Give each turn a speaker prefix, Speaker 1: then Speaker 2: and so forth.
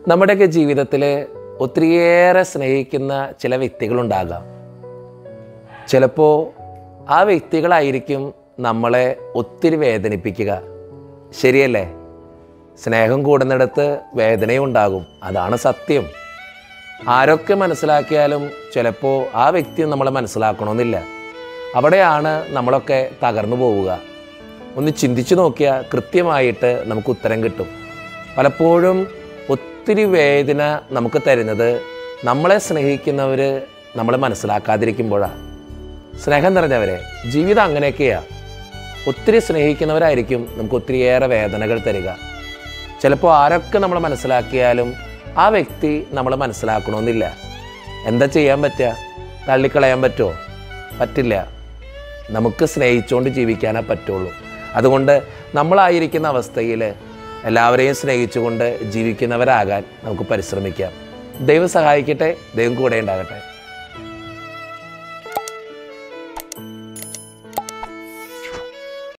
Speaker 1: നമ്മുടെയൊക്കെ ജീവിതത്തിൽ ഒത്തിരിയേറെ സ്നേഹിക്കുന്ന ചില വ്യക്തികളുണ്ടാകാം ചിലപ്പോൾ ആ വ്യക്തികളായിരിക്കും നമ്മളെ ഒത്തിരി വേദനിപ്പിക്കുക ശരിയല്ലേ സ്നേഹം കൂടുന്നിടത്ത് വേദനയും ഉണ്ടാകും അതാണ് സത്യം ആരൊക്കെ മനസ്സിലാക്കിയാലും ചിലപ്പോൾ ആ വ്യക്തി നമ്മളെ മനസ്സിലാക്കണമെന്നില്ല അവിടെയാണ് നമ്മളൊക്കെ തകർന്നു പോവുക ഒന്ന് ചിന്തിച്ചു നോക്കിയാൽ കൃത്യമായിട്ട് നമുക്ക് ഉത്തരം കിട്ടും പലപ്പോഴും ഒത്തിരി വേദന നമുക്ക് തരുന്നത് നമ്മളെ സ്നേഹിക്കുന്നവർ നമ്മളെ മനസ്സിലാക്കാതിരിക്കുമ്പോഴാണ് സ്നേഹം നിറഞ്ഞവരെ ജീവിതം അങ്ങനെയൊക്കെയാണ് ഒത്തിരി സ്നേഹിക്കുന്നവരായിരിക്കും നമുക്ക് ഒത്തിരിയേറെ വേദനകൾ തരിക ചിലപ്പോൾ ആരൊക്കെ നമ്മൾ മനസ്സിലാക്കിയാലും ആ വ്യക്തി നമ്മളെ മനസ്സിലാക്കണമെന്നില്ല എന്താ ചെയ്യാൻ പറ്റുക തള്ളിക്കളയാൻ പറ്റുമോ പറ്റില്ല നമുക്ക് സ്നേഹിച്ചുകൊണ്ട് ജീവിക്കാനേ പറ്റുള്ളൂ അതുകൊണ്ട് നമ്മളായിരിക്കുന്ന അവസ്ഥയിൽ എല്ലാവരെയും സ്നേഹിച്ചുകൊണ്ട് ജീവിക്കുന്നവരാകാൻ നമുക്ക് പരിശ്രമിക്കാം ദൈവം സഹായിക്കട്ടെ ദൈവം കൂടെ ഉണ്ടാകട്ടെ